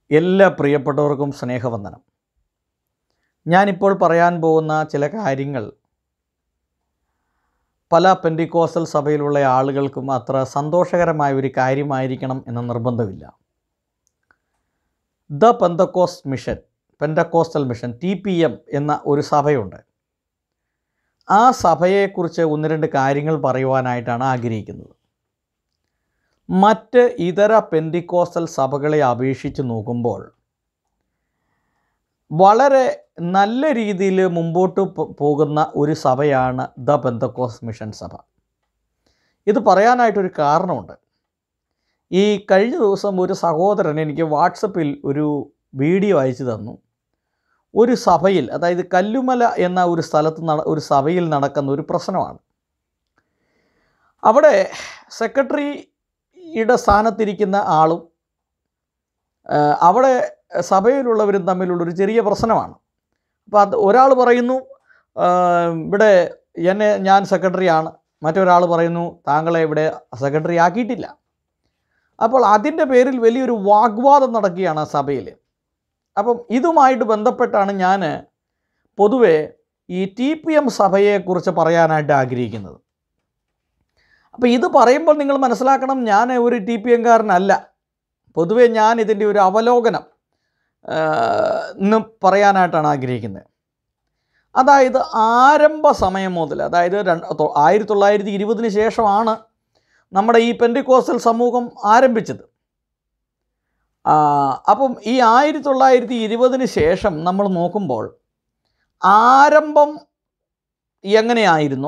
എല്ലാ പ്രിയപ്പെട്ടവർക്കും സ്നേഹവന്ദനം ഞാനിപ്പോൾ പറയാൻ പോകുന്ന ചില കാര്യങ്ങൾ പല പെൻഡിക്കോസ്റ്റൽ സഭയിലുള്ള ആളുകൾക്കും അത്ര സന്തോഷകരമായ ഒരു കാര്യമായിരിക്കണം എന്ന നിർബന്ധമില്ല the Pentecost mission Pentecostal mission T P M എന്ന ഒരു സഭയുണ്ട് ആ സഭയെക്കുറിച്ച് ഒന്ന് രണ്ട് കാര്യങ്ങൾ പറയുവാനായിട്ടാണ് ആഗ്രഹിക്കുന്നത് മറ്റ് ഇതര പെൻഡിക്കോസ്റ്റൽ സഭകളെ അപേക്ഷിച്ച് നോക്കുമ്പോൾ വളരെ നല്ല രീതിയിൽ മുമ്പോട്ട് പോ- പോകുന്ന ഒരു സഭയാണ് ദ പെന്തക്കോസ് മിഷൻ സഭ ഇത് പറയാനായിട്ടൊരു കാരണമുണ്ട് ഈ കഴിഞ്ഞ ദിവസം ഒരു സഹോദരൻ എനിക്ക് വാട്സപ്പിൽ ഒരു വീഡിയോ അയച്ചു തന്നു ഒരു സഭയിൽ അതായത് കല്ലുമല എന്ന ഒരു സ്ഥലത്ത് നട ഒരു സഭയിൽ നടക്കുന്ന ഒരു പ്രശ്നമാണ് അവിടെ സെക്രട്ടറിയുടെ സ്ഥാനത്തിരിക്കുന്ന ആളും ആ, അവിടെ സഭയിലുള്ളവരും തമ്മിലുള്ളൊരു ചെറിയ പ്രശ്നമാണ് അപ്പോൾ അത് ഒരാൾ പറയുന്നു ആ, ഇവിടെ എന്നെ ഞാൻ സെക്രട്ടറിയാണ് മറ്റൊരാൾ പറയുന്നു താങ്കളെ ഇവിടെ സെക്രട്ടറി ആക്കിയിട്ടില്ല അപ്പോൾ അതിൻ്റെ പേരിൽ വലിയൊരു വാഗ്വാദം നടക്കുകയാണ് ആ സഭയിൽ അപ്പം ഇതുമായിട്ട് ബന്ധപ്പെട്ടാണ് ഞാൻ പൊതുവെ ഈ ടി പി എം സഭയെക്കുറിച്ച് പറയാനായിട്ട് ആഗ്രഹിക്കുന്നത് അപ്പോൾ ഇത് പറയുമ്പോൾ നിങ്ങൾ മനസ്സിലാക്കണം ഞാൻ ഒരു ടി പി എംകാരനല്ല പൊതുവെ ഞാൻ ഇതിൻ്റെ ഒരു അവലോകനം ആ, ഇന്ന് പറയാനായിട്ടാണ് ആഗ്രഹിക്കുന്നത് അതായത് ആരംഭ സമയം മുതൽ അതായത് രണ്ട് തൊ- ആയിരത്തി തൊള്ളായിരത്തി ഇരുപതിന് ശേഷമാണ് നമ്മുടെ ഈ പെൻഡിക്കോസ്റ്റൽ സമൂഹം ആരംഭിച്ചത് ആ, അപ്പം ഈ ആയിരത്തി തൊള്ളായിരത്തി ഇരുപതിന് ശേഷം നമ്മൾ നോക്കുമ്പോൾ ആരംഭം എങ്ങനെയായിരുന്നോ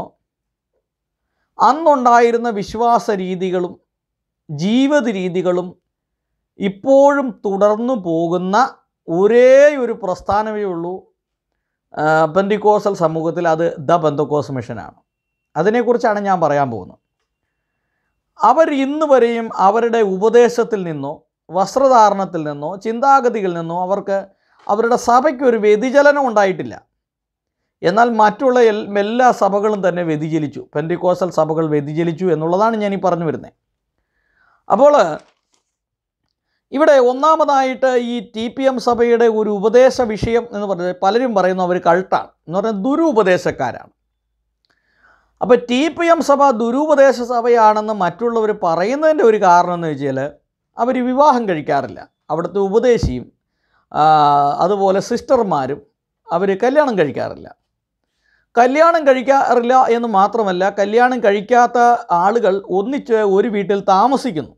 അന്നുണ്ടായിരുന്ന വിശ്വാസ രീതികളും ജീവിത രീതികളും ഇപ്പോഴും തുടർന്നു പോകുന്ന ഒരേ ഒരു പ്രസ്ഥാനമേ ഉള്ളൂ പെന്തിക്കോസൽ സമൂഹത്തിൽ അത് ദ ബന്ധക്കോസ് മിഷനാണ് അതിനെക്കുറിച്ചാണ് ഞാൻ പറയാൻ പോകുന്നത് അവർ ഇന്ന് വരെയും അവരുടെ ഉപദേശത്തിൽ നിന്നോ വസ്ത്രധാരണത്തിൽ നിന്നോ ചിന്താഗതികളിൽ നിന്നോ അവർക്ക് അവരുടെ സഭയ്ക്ക് ഒരു വ്യതിചലനം ഉണ്ടായിട്ടില്ല എന്നാൽ മറ്റുള്ള എൽ- എല്ലാ സഭകളും തന്നെ വ്യതിചലിച്ചു പെൻഡിക്കോസൽ സഭകൾ വ്യതിചലിച്ചു എന്നുള്ളതാണ് ഞാൻ ഈ പറഞ്ഞു വരുന്നത് അപ്പോൾ ഇവിടെ ഒന്നാമതായിട്ട് ഈ ടി പി എം സഭയുടെ ഒരു ഉപദേശ വിഷയം എന്ന് പറഞ്ഞാൽ പലരും പറയുന്നു അവർ കൾട്ടാണ് എന്ന് പറഞ്ഞാൽ ദുരുപദേശക്കാരാണ് അപ്പോൾ ടി പി എം സഭ ദുരുപദേശ സഭയാണെന്ന് മറ്റുള്ളവർ പറയുന്നതിൻ്റെ ഒരു കാരണം എന്ന് വെച്ചാൽ അവർ വിവാഹം കഴിക്കാറില്ല അവിടുത്തെ ഉപദേശിയും ആ, അതുപോലെ സിസ്റ്റർമാരും അവർ കല്യാണം കഴിക്കാറില്ല കല്യാണം കഴിക്കാറില്ല എന്ന് മാത്രമല്ല കല്യാണം കഴിക്കാത്ത ആളുകൾ ഒന്നിച്ച് ഒരു വീട്ടിൽ താമസിക്കുന്നു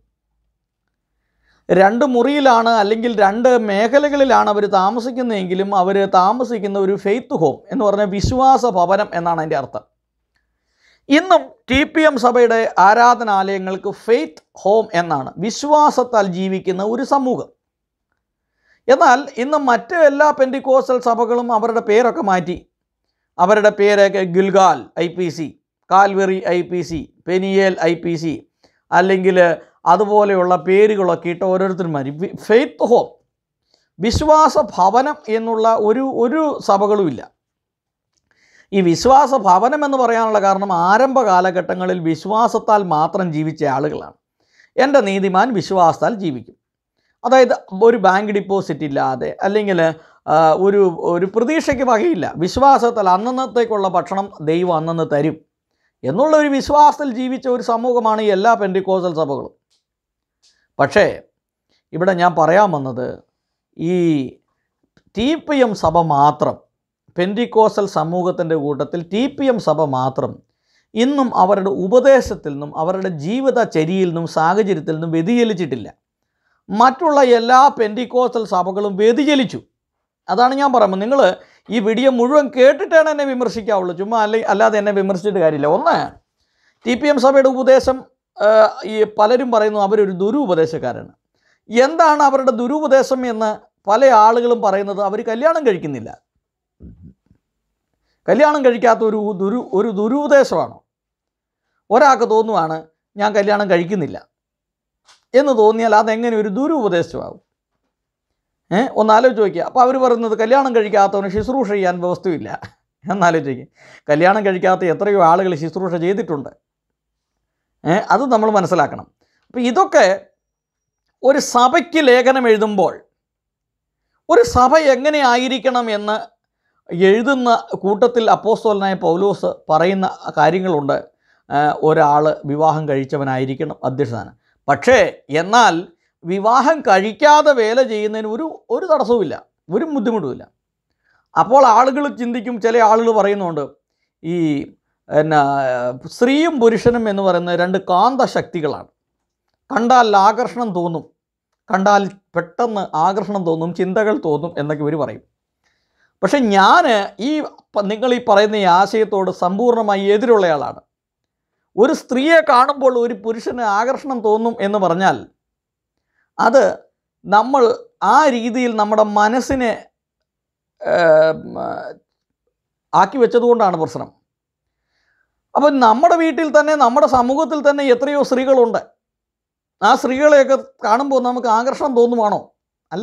രണ്ട് മുറിയിലാണ് അല്ലെങ്കിൽ രണ്ട് മേഖലകളിലാണ് അവർ താമസിക്കുന്നതെങ്കിലും അവർ താമസിക്കുന്ന ഒരു ഫെയ്ത്ത് ഹോം എന്ന് പറഞ്ഞ വിശ്വാസ ഭവനം എന്നാണ് അതിൻ്റെ അർത്ഥം ഇന്നും ടി പി എം സഭയുടെ ആരാധനാലയങ്ങൾക്ക് ഫെയ്ത്ത് ഹോം എന്നാണ് വിശ്വാസത്താൽ ജീവിക്കുന്ന ഒരു സമൂഹം എന്നാൽ ഇന്ന് മറ്റ് എല്ലാ പെൻഡിക്കോസ്റ്റൽ സഭകളും അവരുടെ പേരൊക്കെ മാറ്റി അവരുടെ പേരൊക്കെ Gilgal I P C Calvary I P C Peniel I P C അല്ലെങ്കിൽ അതുപോലെയുള്ള പേരുകളൊക്കെ ഇട്ട് ഓരോരുത്തരും മാറ്റി വി- ഫെയ്ത്ത് ഹോം വിശ്വാസ ഭവനം എന്നുള്ള ഒരു ഒരു സഭകളുമില്ല ഈ വിശ്വാസ ഭവനം എന്ന് പറയാനുള്ള കാരണം ആരംഭ കാലഘട്ടങ്ങളിൽ വിശ്വാസത്താൽ മാത്രം ജീവിച്ച ആളുകളാണ് എൻ്റെ നീതിമാൻ വിശ്വാസത്താൽ ജീവിക്കും അതായത് ഒരു ബാങ്ക് ഡിപ്പോസിറ്റ് ഇല്ലാതെ അല്ലെങ്കിൽ ആ, ഒരു ഒരു പ്രതീക്ഷയ്ക്ക് വകയില്ല വിശ്വാസത്താൽ അന്നന്നത്തേക്കുള്ള ഭക്ഷണം ദൈവം അന്നന്ന് തരും എന്നുള്ള ഒരു വിശ്വാസത്തിൽ ജീവിച്ച ഒരു സമൂഹമാണ് ഈ എല്ലാ പെൻഡിക്കോസൽ സഭകളും പക്ഷേ ഇവിടെ ഞാൻ പറയാൻ വന്നത് ഈ ടി പി എം സഭ മാത്രം പെൻഡിക്കോസൽ സമൂഹത്തിൻ്റെ കൂട്ടത്തിൽ ടി പി എം സഭ മാത്രം ഇന്നും അവരുടെ ഉപദേശത്തിൽ നിന്നും അവരുടെ ജീവിതചര്യയിൽ നിന്നും സാഹചര്യത്തിൽ നിന്നും വ്യതിചലിച്ചിട്ടില്ല മറ്റുള്ള എല്ലാ പെൻഡിക്കോസ്റ്റൽ സഭകളും വ്യതിചലിച്ചു അതാണ് ഞാൻ പറയുന്നത് നിങ്ങൾ ഈ വീഡിയോ മുഴുവൻ കേട്ടിട്ടാണ് എന്നെ വിമർശിക്കാവുള്ളൂ ചുമ്മാ അല്ലെ അല്ലാതെ എന്നെ വിമർശിച്ചിട്ട് കാര്യമില്ല ഒന്ന് ടി പി എം സഭയുടെ ഉപദേശം ആ, ഈ പലരും പറയുന്നു അവരൊരു ദുരുപദേശക്കാരാണ് എന്താണ് അവരുടെ ദുരുപദേശം എന്ന് പല ആളുകളും പറയുന്നത് അവർ കല്യാണം കഴിക്കുന്നില്ല കല്യാണം കഴിക്കാത്ത ഒരു ദുരു ഒരു ദുരുപദേശമാണ് ഒരാൾക്ക് തോന്നുവാണ് ഞാൻ കല്യാണം കഴിക്കുന്നില്ല എന്ന് തോന്നിയാൽ അതെങ്ങനെ ഒരു ദുരുപദേശമാകും ഏ ഒന്ന് ആലോചിച്ച് നോക്കിയ അപ്പോൾ അവർ പറയുന്നത് കല്യാണം കഴിക്കാത്തവന് ശുശ്രൂഷ ചെയ്യാൻ വ്യവസ്ഥയില്ല എന്നാലോചിക്കുക കല്യാണം കഴിക്കാത്ത എത്രയോ ആളുകൾ ശുശ്രൂഷ ചെയ്തിട്ടുണ്ട് ഏ അത് നമ്മൾ മനസ്സിലാക്കണം അപ്പോൾ ഇതൊക്കെ ഒരു സഭയ്ക്ക് ലേഖനം എഴുതുമ്പോൾ ഒരു സഭ എങ്ങനെ ആയിരിക്കണം എന്ന് എഴുതുന്ന കൂട്ടത്തിൽ അപ്പോസ്തോലനായ പൗലോസ് പറയുന്ന കാര്യങ്ങളുണ്ട് ഒരാൾ വിവാഹം കഴിച്ചവനായിരിക്കണം അധ്യക്ഷനാണ് പക്ഷേ എന്നാൽ വിവാഹം കഴിക്കാതെ വേല ചെയ്യുന്നതിന് ഒരു ഒരു തടസ്സവുമില്ല ഒരു ബുദ്ധിമുട്ടുമില്ല അപ്പോൾ ആളുകൾ ചിന്തിക്കും ചില ആളുകൾ പറയുന്നുണ്ട് ഈ എന്നാ സ്ത്രീയും പുരുഷനും എന്ന് പറയുന്ന രണ്ട് കാന്തശക്തികളാണ് കണ്ടാൽ ആകർഷണം തോന്നും കണ്ടാൽ പെട്ടെന്ന് ആകർഷണം തോന്നും ചിന്തകൾ തോന്നും എന്നൊക്കെ ഇവർ പറയും പക്ഷെ ഞാൻ ഈ പ- നിങ്ങൾ ഈ പറയുന്ന ഈ ആശയത്തോട് സമ്പൂർണ്ണമായി എതിരുള്ളയാളാണ് ഒരു സ്ത്രീയെ കാണുമ്പോൾ ഒരു പുരുഷന് ആകർഷണം തോന്നും എന്ന് പറഞ്ഞാൽ അത് നമ്മൾ ആ രീതിയിൽ നമ്മുടെ മനസ്സിനെ ഏം, ആക്കി വെച്ചതുകൊണ്ടാണ് പ്രശ്നം അപ്പം നമ്മുടെ വീട്ടിൽ തന്നെ നമ്മുടെ സമൂഹത്തിൽ തന്നെ എത്രയോ സ്ത്രീകളുണ്ട് ആ സ്ത്രീകളെയൊക്കെ കാണുമ്പോൾ നമുക്ക് ആകർഷണം തോന്നുവാണോ അല്ല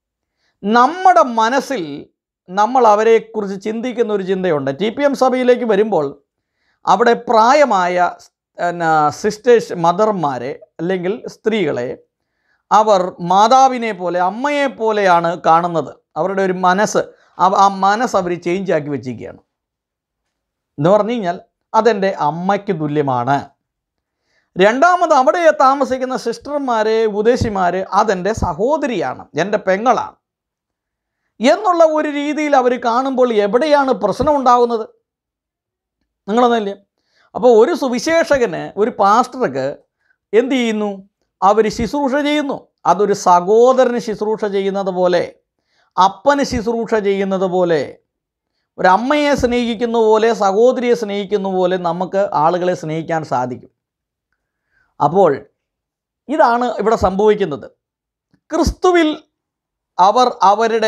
നമ്മുടെ മനസ്സിൽ നമ്മൾ അവരെക്കുറിച്ച് ചിന്തിക്കുന്ന ഒരു ചിന്തയുണ്ട് ടി പി എം സഭയിലേക്ക് വരുമ്പോൾ അവിടെ പ്രായമായ എന്നാ സിസ്റ്റേഴ്സ് മദർമാരെ അല്ലെങ്കിൽ സ്ത്രീകളെ അവർ മാതാവിനെ പോലെ അമ്മയെ പോലെയാണ് കാണുന്നത് അവരുടെ ഒരു മനസ്സ് അവ- ആ മനസ്സ് അവർ ചേഞ്ച് ആക്കി വെച്ചിരിക്കുകയാണ് എന്ന് പറഞ്ഞു കഴിഞ്ഞാൽ അതെൻ്റെ അമ്മയ്ക്ക് തുല്യമാണ് രണ്ടാമത് അവിടെ താമസിക്കുന്ന സിസ്റ്റർമാരെ ഉപദേശിമാർ അതെൻ്റെ സഹോദരിയാണ് എൻ്റെ പെങ്ങളാണ് എന്നുള്ള ഒരു രീതിയിൽ അവർ കാണുമ്പോൾ എവിടെയാണ് പ്രശ്നം ഉണ്ടാകുന്നത് നിങ്ങളൊന്നല്ലേ അപ്പോൾ ഒരു സുവിശേഷകന് ഒരു പാസ്റ്റർക്ക് എന്ത് ചെയ്യുന്നു അവർ ശുശ്രൂഷ ചെയ്യുന്നു അതൊരു സഹോദരന് ശുശ്രൂഷ ചെയ്യുന്നത് പോലെ അപ്പന് ശുശ്രൂഷ ചെയ്യുന്നത് പോലെ ഒരു അമ്മയെ സ്നേഹിക്കുന്ന പോലെ സഹോദരിയെ സ്നേഹിക്കുന്ന പോലെ നമുക്ക് ആളുകളെ സ്നേഹിക്കാൻ സാധിക്കും അപ്പോൾ ഇതാണ് ഇവിടെ സംഭവിക്കുന്നത് ക്രിസ്തുവിൽ അവർ അവരുടെ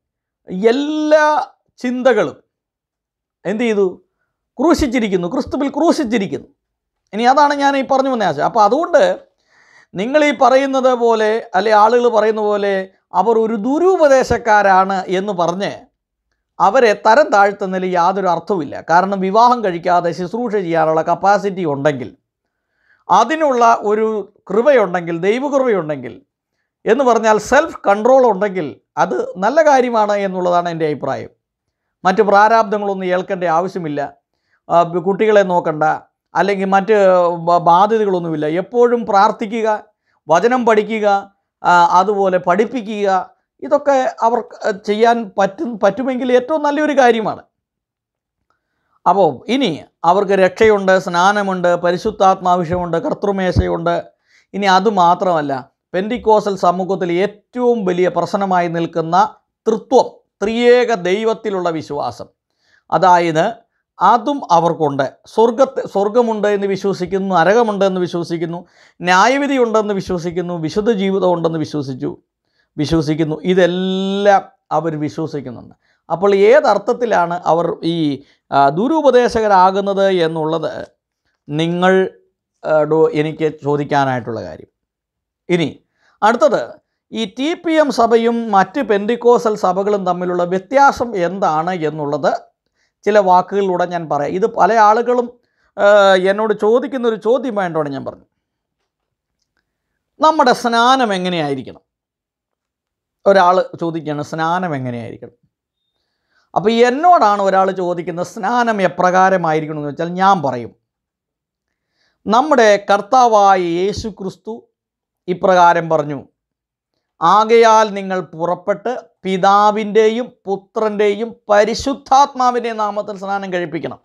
എല്ലാ ചിന്തകളും എന്ത് ചെയ്തു ക്രൂശിച്ചിരിക്കുന്നു ക്രിസ്തുവിൽ ക്രൂശിച്ചിരിക്കുന്നു ഇനി അതാണ് ഞാൻ ഈ പറഞ്ഞു വന്ന ആശയം അപ്പോൾ അതുകൊണ്ട് നിങ്ങൾ ഈ പറയുന്നത് പോലെ അല്ലെ ആളുകൾ പറയുന്ന പോലെ അവർ ഒരു ദുരുപദേശക്കാരാണ് എന്ന് പറഞ്ഞ് അവരെ തരം താഴ്ത്തുന്നതിൽ യാതൊരു അർത്ഥവുമില്ല കാരണം വിവാഹം കഴിക്കാതെ ശുശ്രൂഷ ചെയ്യാനുള്ള കപ്പാസിറ്റി ഉണ്ടെങ്കിൽ അതിനുള്ള ഒരു കൃപയുണ്ടെങ്കിൽ ദൈവകൃപയുണ്ടെങ്കിൽ എന്ന് പറഞ്ഞാൽ സെൽഫ് കൺട്രോൾ ഉണ്ടെങ്കിൽ അത് നല്ല കാര്യമാണ് എന്നുള്ളതാണ് എൻ്റെ അഭിപ്രായം മറ്റ് പ്രാരാബ്ദങ്ങളൊന്നും ഏൽക്കേണ്ട ആവശ്യമില്ല ആ, കുട്ടികളെ നോക്കണ്ട അല്ലെങ്കിൽ മറ്റ് ബ- ബാധ്യതകളൊന്നുമില്ല എപ്പോഴും പ്രാർത്ഥിക്കുക വചനം പഠിക്കുക ആ, അതുപോലെ പഠിപ്പിക്കുക ഇതൊക്കെ അവർ ചെയ്യാൻ പറ്റും പറ്റുമെങ്കിൽ ഏറ്റവും നല്ലൊരു കാര്യമാണ് അപ്പോൾ ഇനി അവർക്ക് രക്ഷയുണ്ട് സ്നാനമുണ്ട് പരിശുദ്ധാത്മാവിഷയമുണ്ട് കർത്തൃമേശയുണ്ട് ഇനി അതുമാത്രമല്ല പെൻഡിക്കോസൽ സമൂഹത്തിൽ ഏറ്റവും വലിയ പ്രശ്നമായി നിൽക്കുന്ന തൃത്വം ത്രിയേക ദൈവത്തിലുള്ള വിശ്വാസം അതായത് അതും അവർക്കുണ്ട് സ്വർഗത്തെ സ്വർഗമുണ്ട് എന്ന് വിശ്വസിക്കുന്നു നരകമുണ്ട് എന്ന് വിശ്വസിക്കുന്നു ന്യായവിധി ഉണ്ടെന്ന് വിശ്വസിക്കുന്നു വിശുദ്ധ ജീവിതം ഉണ്ടെന്ന് വിശ്വസിച്ചു വിശ്വസിക്കുന്നു ഇതെല്ലാം അവർ വിശ്വസിക്കുന്നുണ്ട് അപ്പോൾ ഏതർത്ഥത്തിലാണ് അവർ ഈ ആ, ദുരുപദേശകരാകുന്നത് എന്നുള്ളത് നിങ്ങൾ ആ, ഡോ- എനിക്ക് ചോദിക്കാനായിട്ടുള്ള കാര്യം ഇനി അടുത്തത് ഈ ടി പി എം സഭയും മറ്റ് പെൻഡിക്കോസൽ സഭകളും തമ്മിലുള്ള വ്യത്യാസം എന്താണ് എന്നുള്ളത് ചില വാക്കുകളിലൂടെ ഞാൻ പറയാം ഇത് പല ആളുകളും ആ, എന്നോട് ചോദിക്കുന്ന ഒരു ചോദ്യമായിട്ടാണ് ഞാൻ പറഞ്ഞു നമ്മുടെ സ്നാനം എങ്ങനെയായിരിക്കണം ഒരാൾ ചോദിക്കുകയാണ് സ്നാനം എങ്ങനെയായിരിക്കണം അപ്പോൾ എന്നോടാണ് ഒരാൾ ചോദിക്കുന്നത് സ്നാനം എപ്രകാരമായിരിക്കണം എന്ന് വെച്ചാൽ ഞാൻ പറയും നമ്മുടെ കർത്താവായ യേശു ക്രിസ്തു ഇപ്രകാരം പറഞ്ഞു ആകയാൽ നിങ്ങൾ പുറപ്പെട്ട് പിതാവിൻ്റെയും പുത്രൻ്റെയും പരിശുദ്ധാത്മാവിൻ്റെയും നാമത്തിൽ സ്നാനം കഴിപ്പിക്കണം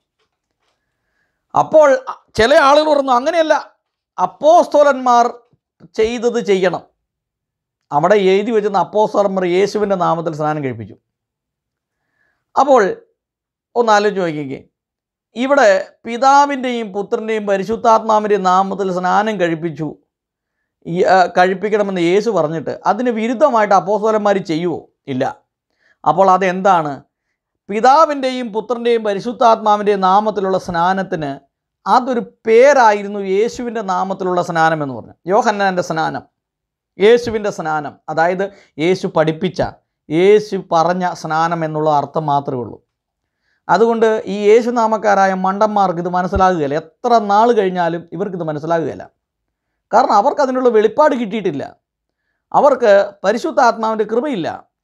അപ്പോൾ ചില ആളുകൾ പറഞ്ഞു അങ്ങനെയല്ല അപ്പോസ്തോലന്മാർ ചെയ്തത് ചെയ്യണം അവിടെ എഴുതി വെച്ചിരുന്ന അപ്പോസ്തോലന്മാർ യേശുവിൻ്റെ നാമത്തിൽ സ്നാനം കഴിപ്പിച്ചു അപ്പോൾ ഒന്ന് ആലോചിച്ച് നോക്കിക്കേ ഇവിടെ പിതാവിൻ്റെയും പുത്രൻ്റെയും പരിശുദ്ധാത്മാവിൻ്റെയും നാമത്തിൽ സ്നാനം കഴിപ്പിച്ചു ഈ, ആ, കഴിപ്പിക്കണമെന്ന് യേശു പറഞ്ഞിട്ട് അതിന് വിരുദ്ധമായിട്ട് അപ്പോസ്തലന്മാർ ചെയ്യുമോ ഇല്ല അപ്പോൾ അതെന്താണ് പിതാവിൻ്റെയും പുത്രൻ്റെയും പരിശുദ്ധാത്മാവിൻ്റെയും നാമത്തിലുള്ള സ്നാനത്തിന് അതൊരു പേരായിരുന്നു യേശുവിൻ്റെ നാമത്തിലുള്ള സ്നാനം എന്ന് പറഞ്ഞു യോഹന്നാൻ്റെ സ്നാനം യേശുവിൻ്റെ സ്നാനം അതായത് യേശു പഠിപ്പിച്ച യേശു പറഞ്ഞ സ്നാനം എന്നുള്ള അർത്ഥം മാത്രമേ ഉള്ളൂ അതുകൊണ്ട് ഈ യേശുനാമക്കാരായ മണ്ടന്മാർക്ക് ഇത് മനസ്സിലാകുകയില്ല എത്ര നാൾ കഴിഞ്ഞാലും ഇവർക്കിത് മനസ്സിലാകുകയില്ല കാരണം അവർക്ക് അതിനുള്ള വെളിപ്പാട് കിട്ടിയിട്ടില്ല അവർക്ക് പരിശുദ്ധാത്മാവിൻ്റെ കൃപയില്ല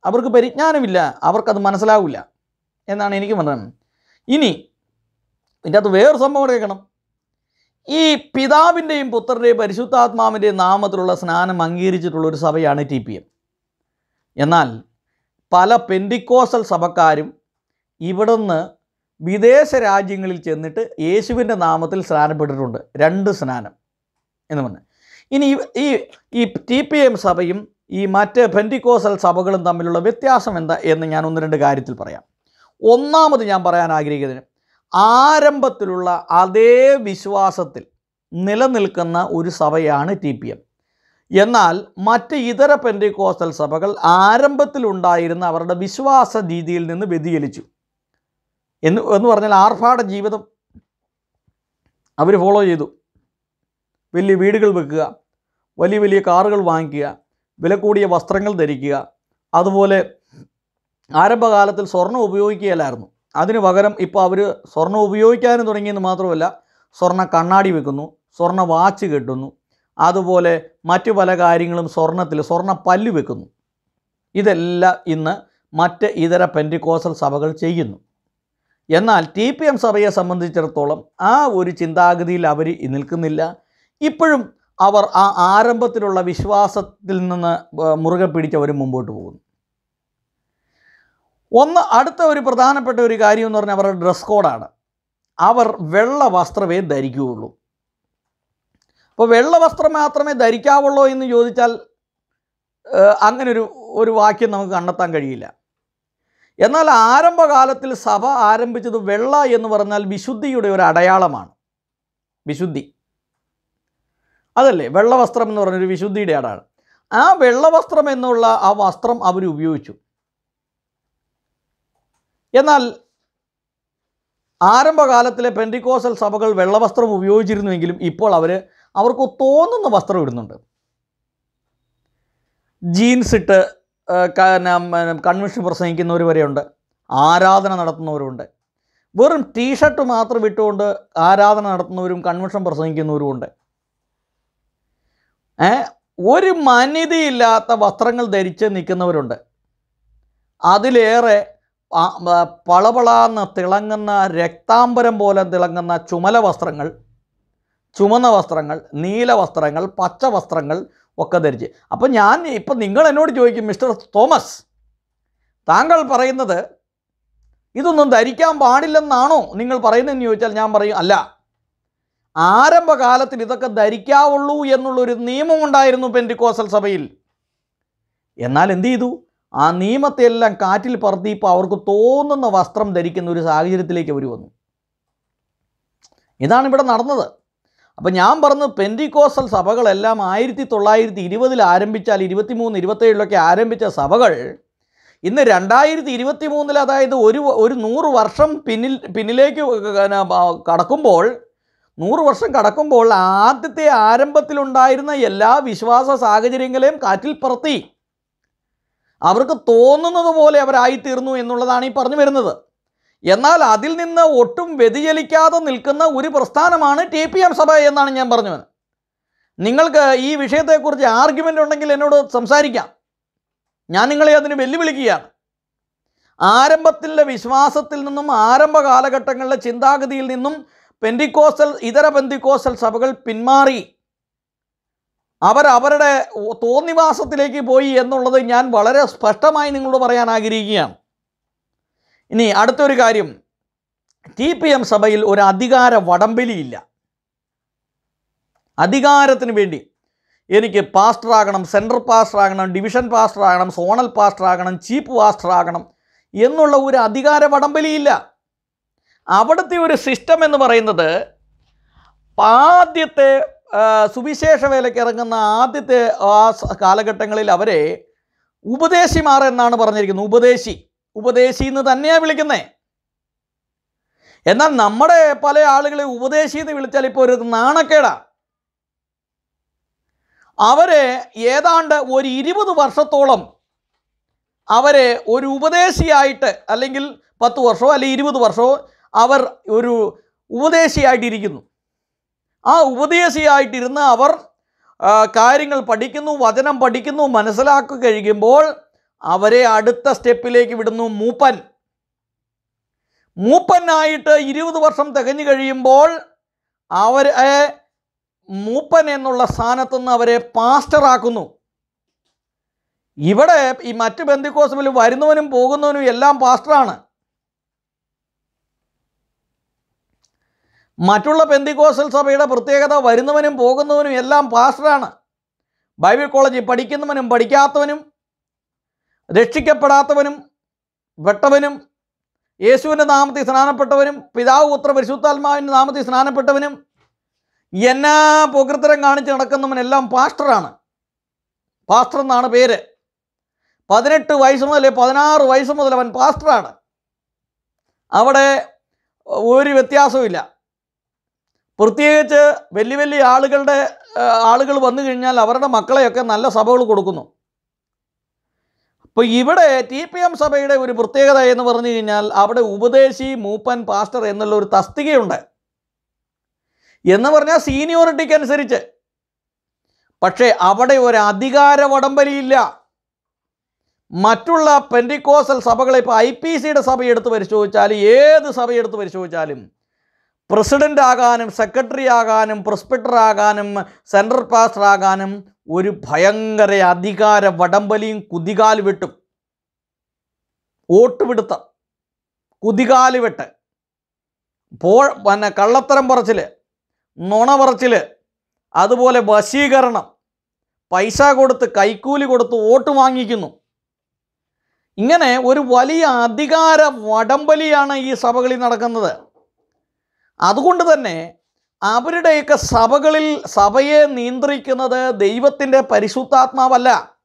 അവർക്ക് പരിജ്ഞാനമില്ല അവർക്കത് മനസ്സിലാവില്ല എന്നാണ് എനിക്ക് മനസ്സിലാകുന്നത് ഇനി ഇതിൻ്റെ അകത്ത് വേറൊരു സംഭവം കൂടെ കേൾക്കണം ഈ പിതാവിൻ്റെയും പുത്രൻ്റെയും പരിശുദ്ധാത്മാവിൻ്റെയും നാമത്തിലുള്ള സ്നാനം അംഗീകരിച്ചിട്ടുള്ള ഒരു സഭയാണ് ടി പി എം എന്നാൽ പല പെൻഡിക്കോസൽ സഭക്കാരും ഇവിടുന്ന് വിദേശ രാജ്യങ്ങളിൽ ചെന്നിട്ട് യേശുവിൻ്റെ നാമത്തിൽ സ്നാനപ്പെട്ടിട്ടുണ്ട് രണ്ട് സ്നാനം എന്ന് പറഞ്ഞു ഇനി ഈ- ഈ ഈ ടി പി എം സഭയും ഈ മറ്റ് പെൻഡിക്കോസൽ സഭകളും തമ്മിലുള്ള വ്യത്യാസം എന്താ എന്ന് ഞാൻ ഒന്ന് രണ്ട് കാര്യത്തിൽ പറയാം ഒന്നാമത് ഞാൻ പറയാൻ ആഗ്രഹിക്കുന്നത് ആരംഭത്തിലുള്ള അതേ വിശ്വാസത്തിൽ നിലനിൽക്കുന്ന ഒരു സഭയാണ് ടി പി എം എന്നാൽ മറ്റ് ഇതര പെൻഡിക്കോസ്റ്റൽ സഭകൾ ആരംഭത്തിലുണ്ടായിരുന്ന അവരുടെ വിശ്വാസ രീതിയിൽ നിന്ന് വ്യതിചലിച്ചു എന്ന് എന്ന് പറഞ്ഞാൽ ആർഭാട ജീവിതം അവർ ഫോളോ ചെയ്തു വലിയ വീടുകൾ വെക്കുക വലിയ വലിയ കാറുകൾ വാങ്ങിക്കുക വില കൂടിയ വസ്ത്രങ്ങൾ ധരിക്കുക അതുപോലെ ആരംഭകാലത്തിൽ സ്വർണ്ണം ഉപയോഗിക്കുകയല്ലായിരുന്നു അതിന് പകരം ഇപ്പോൾ അവർ സ്വർണ്ണം ഉപയോഗിക്കാനും തുടങ്ങിയെന്ന് മാത്രമല്ല സ്വർണ്ണ കണ്ണാടി വെക്കുന്നു സ്വർണ്ണ വാച്ച് കെട്ടുന്നു അതുപോലെ മറ്റു പല കാര്യങ്ങളും സ്വർണ്ണത്തിൽ സ്വർണ്ണ പല്ല് വെക്കുന്നു ഇതെല്ലാം ഇന്ന് മറ്റ് ഇതര പെൻറ്റിക്കോസൽ സഭകൾ ചെയ്യുന്നു എന്നാൽ ടി പി എം സഭയെ സംബന്ധിച്ചിടത്തോളം ആ ഒരു ചിന്താഗതിയിൽ അവർ നിൽക്കുന്നില്ല ഇപ്പോഴും അവർ ആ ആരംഭത്തിലുള്ള വിശ്വാസത്തിൽ നിന്ന് ഏർ മുറുകെ പിടിച്ച് അവർ മുമ്പോട്ട് പോകുന്നു ഒന്ന് അടുത്ത ഒരു പ്രധാനപ്പെട്ട ഒരു കാര്യം എന്ന് പറഞ്ഞാൽ അവരുടെ ഡ്രസ് കോഡാണ് അവർ വെള്ള വസ്ത്രമേ ധരിക്കുകയുള്ളൂ അപ്പോൾ വെള്ള വസ്ത്രം മാത്രമേ ധരിക്കാവുള്ളൂ എന്ന് ചോദിച്ചാൽ ഏഹ്, അങ്ങനൊരു ഒരു വാക്യം നമുക്ക് കണ്ടെത്താൻ കഴിയില്ല എന്നാൽ ആരംഭകാലത്തിൽ സഭ ആരംഭിച്ചത് വെള്ള എന്ന് പറഞ്ഞാൽ വിശുദ്ധിയുടെ ഒരു അടയാളമാണ് വിശുദ്ധി അതല്ലേ വെള്ള വസ്ത്രം എന്ന് പറഞ്ഞൊരു വിശുദ്ധിയുടെ അടയാളം ആ വെള്ള വസ്ത്രം എന്നുള്ള ആ വസ്ത്രം അവർ ഉപയോഗിച്ചു എന്നാൽ ആരംഭകാലത്തിലെ പെൻഡിക്കോസൽ സഭകൾ വെള്ളവസ്ത്രം ഉപയോഗിച്ചിരുന്നുവെങ്കിലും ഇപ്പോൾ അവർ അവർക്ക് തോന്നുന്ന വസ്ത്രം ഇടുന്നുണ്ട് ജീൻസ് ഇട്ട് ആ, ക- ന- കൺവെൻഷൻ പ്രസംഗിക്കുന്നവർ വരെയുണ്ട് ആരാധന നടത്തുന്നവരുണ്ട് വെറും ടീഷർട്ട് മാത്രം ഇട്ടുകൊണ്ട് ആരാധന നടത്തുന്നവരും കൺവെൻഷൻ പ്രസംഗിക്കുന്നവരുമുണ്ട് ഏ ഒരു മാന്യതയില്ലാത്ത വസ്ത്രങ്ങൾ ധരിച്ച് നിൽക്കുന്നവരുണ്ട് അതിലേറെ ആ- ആ പളപളാന്ന് തിളങ്ങുന്ന രക്താംബരം പോലെ തിളങ്ങുന്ന ചുമല വസ്ത്രങ്ങൾ ചുമന്ന വസ്ത്രങ്ങൾ നീല വസ്ത്രങ്ങൾ പച്ച വസ്ത്രങ്ങൾ ഒക്കെ ധരിച്ച് അപ്പം ഞാൻ ഇപ്പം നിങ്ങൾ എന്നോട് ചോദിക്കും മിസ്റ്റർ തോമസ് താങ്കൾ പറയുന്നത് ഇതൊന്നും ധരിക്കാൻ പാടില്ലെന്നാണോ നിങ്ങൾ പറയുന്നതെന്ന് ചോദിച്ചാൽ ഞാൻ പറയും അല്ല ആരംഭകാലത്തിൽ ഇതൊക്കെ ധരിക്കാവുള്ളൂ എന്നുള്ളൊരു നിയമം ഉണ്ടായിരുന്നു പെൻറ്റിക്കോസൽ സഭയിൽ എന്നാൽ എന്ത് ചെയ്തു ആ നിയമത്തെ എല്ലാം കാറ്റിൽ പറത്തി ഇപ്പോൾ അവർക്ക് തോന്നുന്ന വസ്ത്രം ധരിക്കുന്ന ഒരു സാഹചര്യത്തിലേക്ക് അവർ വന്നു ഇതാണ് ഇവിടെ നടന്നത് അപ്പം ഞാൻ പറഞ്ഞത് പെൻറ്റിക്കോസൽ സഭകളെല്ലാം ആയിരത്തി തൊള്ളായിരത്തി ഇരുപതിൽ ആരംഭിച്ചാൽ ഇരുപത്തിമൂന്ന് ഇരുപത്തേഴിലൊക്കെ ആരംഭിച്ച സഭകൾ ഇന്ന് രണ്ടായിരത്തി ഇരുപത്തി മൂന്നിൽ അതായത് ഒരു ഒരു നൂറ് വർഷം പിന്നിൽ പിന്നിലേക്ക് കടക്കുമ്പോൾ നൂറ് വർഷം കടക്കുമ്പോൾ ആദ്യത്തെ ആരംഭത്തിലുണ്ടായിരുന്ന എല്ലാ വിശ്വാസ സാഹചര്യങ്ങളെയും കാറ്റിൽ പറത്തി അവർക്ക് തോന്നുന്നത് പോലെ അവരായിത്തീർന്നു എന്നുള്ളതാണ് ഈ പറഞ്ഞു വരുന്നത് എന്നാൽ അതിൽ നിന്ന് ഒട്ടും വ്യതിചലിക്കാതെ നിൽക്കുന്ന ഒരു പ്രസ്ഥാനമാണ് ടി പി എം സഭ എന്നാണ് ഞാൻ പറഞ്ഞു വന്നത് നിങ്ങൾക്ക് ഈ വിഷയത്തെക്കുറിച്ച് ആർഗ്യുമെൻ്റ് ഉണ്ടെങ്കിൽ എന്നോട് സംസാരിക്കാം ഞാൻ നിങ്ങളെ അതിന് വെല്ലുവിളിക്കുകയാണ് ആരംഭത്തിലെ വിശ്വാസത്തിൽ നിന്നും ആരംഭ കാലഘട്ടങ്ങളിലെ ചിന്താഗതിയിൽ നിന്നും പെൻഡിക്കോസ്റ്റൽ ഇതര പെൻഡിക്കോസ്റ്റൽ സഭകൾ പിന്മാറി അവർ അവരുടെ തോന്നിവാസത്തിലേക്ക് പോയി എന്നുള്ളത് ഞാൻ വളരെ സ്പഷ്ടമായി നിങ്ങളോട് പറയാൻ ആഗ്രഹിക്കുകയാണ് ഇനി അടുത്തൊരു കാര്യം ടി പി എം സഭയിൽ ഒരു അധികാര വടംവലിയില്ല അധികാരത്തിന് വേണ്ടി എനിക്ക് പാസ്റ്റർ ആകണം സെൻട്രൽ പാസ്റ്റർ ആകണം ഡിവിഷൻ പാസ്റ്റർ ആകണം സോണൽ പാസ്റ്റർ ആകണം ചീഫ് പാസ്റ്റർ ആകണം എന്നുള്ള ഒരു അധികാര വടംവലിയില്ല അവിടുത്തെ ഒരു സിസ്റ്റം എന്ന് പറയുന്നത് ആദ്യത്തെ ആ, സുവിശേഷ വേലയ്ക്ക് ഇറങ്ങുന്ന ആദ്യത്തെ ആ സ- കാലഘട്ടങ്ങളിൽ അവരെ ഉപദേശിമാർ എന്നാണ് പറഞ്ഞിരിക്കുന്നത് ഉപദേശി ഉപദേശി എന്ന് തന്നെയാണ് വിളിക്കുന്നത് എന്നാൽ നമ്മുടെ പല ആളുകളെ ഉപദേശി എന്ന് വിളിച്ചാൽ ഇപ്പോൾ ഒരു നാണക്കേടാ അവരെ ഏതാണ്ട് ഒരു ഇരുപത് വർഷത്തോളം അവരെ ഒരു ഉപദേശിയായിട്ട് അല്ലെങ്കിൽ പത്ത് വർഷമോ അല്ലെങ്കിൽ ഇരുപത് വർഷമോ അവർ ഒരു ഉപദേശിയായിട്ടിരിക്കുന്നു ആ ഉപദേശിയായിട്ടിരുന്ന് അവർ ആ, കാര്യങ്ങൾ പഠിക്കുന്നു വചനം പഠിക്കുന്നു മനസ്സിലാക്കി കഴിയുമ്പോൾ അവരെ അടുത്ത സ്റ്റെപ്പിലേക്ക് വിടുന്നു മൂപ്പൻ മൂപ്പനായിട്ട് ഇരുപത് വർഷം തികഞ്ഞു കഴിയുമ്പോൾ അവരെ മൂപ്പൻ എന്നുള്ള സ്ഥാനത്തു നിന്ന് അവരെ പാസ്റ്ററാക്കുന്നു ഇവിടെ ഈ മറ്റ് ബന്ധുക്കോസമിൽ വരുന്നവനും പോകുന്നവനും എല്ലാം പാസ്റ്ററാണ് മറ്റുള്ള പെന്തിക്കോസൽ സഭയുടെ പ്രത്യേകത വരുന്നവനും പോകുന്നവനും എല്ലാം പാസ്റ്ററാണ് ബൈബിൾ കോളേജിൽ പഠിക്കുന്നവനും പഠിക്കാത്തവനും രക്ഷിക്കപ്പെടാത്തവനും വെട്ടവനും യേശുവിൻ്റെ നാമത്തിൽ സ്നാനപ്പെട്ടവനും പിതാവ് പുത്ര പരിശുദ്ധാത്മാവിൻ്റെ നാമത്തിൽ സ്നാനപ്പെട്ടവനും എന്നാ പൊകൃത്തരം കാണിച്ച് നടക്കുന്നവനെല്ലാം പാസ്റ്ററാണ് പാസ്റ്റർ എന്നാണ് പേര് പതിനെട്ട് വയസ്സ് മുതൽ പതിനാറ് വയസ്സ് മുതൽ അവൻ പാസ്റ്ററാണ് അവിടെ ഒരു വ്യത്യാസവുമില്ല പ്രത്യേകിച്ച് വലിയ വലിയ ആളുകളുടെ ആ, ആളുകൾ വന്നു കഴിഞ്ഞാൽ അവരുടെ മക്കളെയൊക്കെ നല്ല സഭകൾ കൊടുക്കുന്നു അപ്പോൾ ഇവിടെ ടി പി എം സഭയുടെ ഒരു പ്രത്യേകത എന്ന് പറഞ്ഞു കഴിഞ്ഞാൽ അവിടെ ഉപദേശി മൂപ്പൻ പാസ്റ്റർ എന്നുള്ള ഒരു തസ്തികയുണ്ട് എന്ന് പറഞ്ഞാൽ സീനിയോറിറ്റിക്ക് അനുസരിച്ച് പക്ഷേ അവിടെ ഒരു അധികാര വടംവലിയില്ല മറ്റുള്ള പെൻഡിക്കോസൽ സഭകളെ ഇപ്പോൾ ഐ പി സിയുടെ സഭ എടുത്ത് പരിശോധിച്ചാലും ഏത് സഭ എടുത്ത് പരിശോധിച്ചാലും പ്രസിഡൻ്റ് ആകാനും സെക്രട്ടറി ആകാനും പ്രൊസ്പെക്ടർ ആകാനും സെൻട്രൽ പാസ്റ്റർ ആകാനും ഒരു ഭയങ്കര അധികാര വടംവലിയും കുതികാല് വെട്ടും വോട്ടുപിടുത്തം കുതികാല് വെട്ട് പോ പിന്നെ കള്ളത്തരം പറച്ചിൽ നുണ പറച്ചിൽ അതുപോലെ വശീകരണം പൈസ കൊടുത്ത് കൈക്കൂലി കൊടുത്ത് വോട്ട് വാങ്ങിക്കുന്നു ഇങ്ങനെ ഒരു വലിയ അധികാര വടംവലിയാണ് ഈ സഭകളിൽ നടക്കുന്നത് അതുകൊണ്ട് തന്നെ അവരുടെയൊക്കെ സഭകളിൽ സഭയെ നിയന്ത്രിക്കുന്നത് ദൈവത്തിൻ്റെ പരിശുദ്ധാത്മാവല്ല